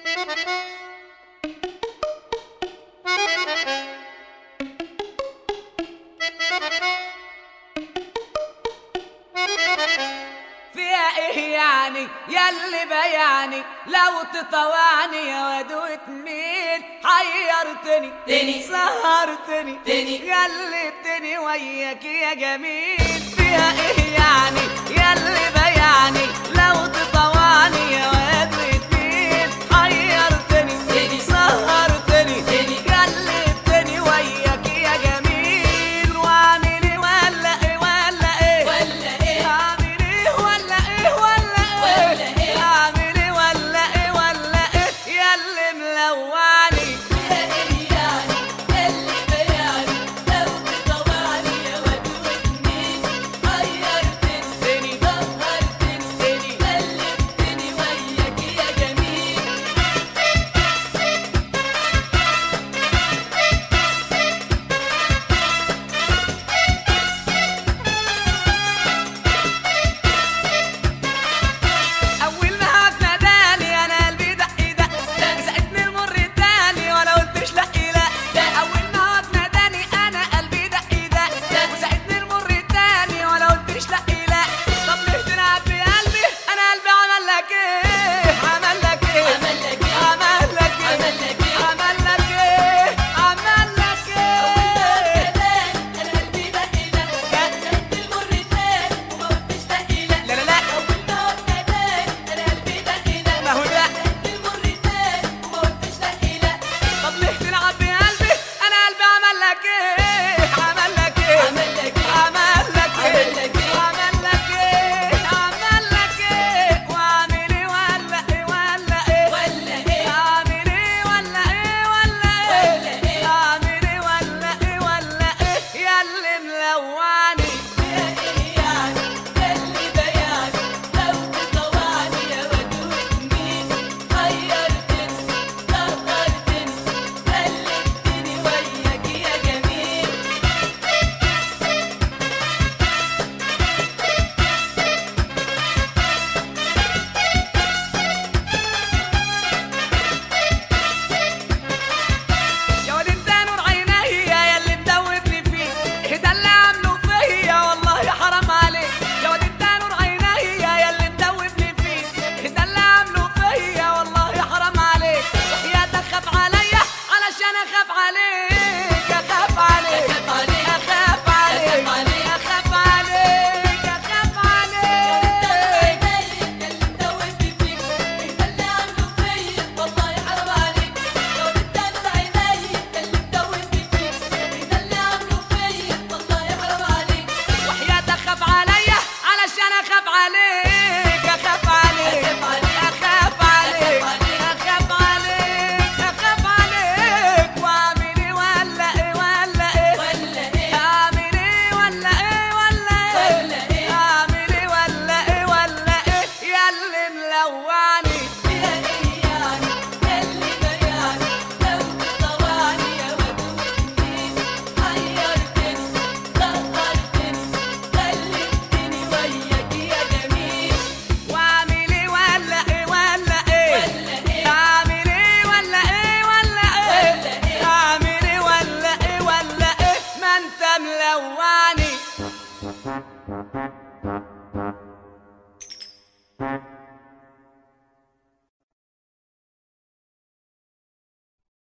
فيها ايه يعني ياللي بيعني لو تطوعني يا واد وتميل حيرتني تاني. سهرتني تاني. غلبتني وياك يا جميل فيها ايه يعني ياللي بيعني لو تطوعني يا واد وتميل حيرتني تاني. سهرتني تاني. غلبتني وياك يا جميل واعمل ايه ولا ايه ولا ايه ولا ايه اعمل ايه ولا ايه ولا ايه ولا إيه؟ اعمل ايه ولا ايه ولا ايه يا اللي ملوعني فيها ايه يعني اللي بيعني لو تطوعني يا واد وتميل حيرتني سهرتني غلبتني وياك يا جميل اول ما هتناداني انا قلبي دق دق ساعدني المر التاني ولا قلتش لا لا اول ما هتناداني انا قلبي دق دق وساعدني المر التاني ولا قلتش لا لا طب ليه تلعب بقلبي انا قلبي عمل لك ايه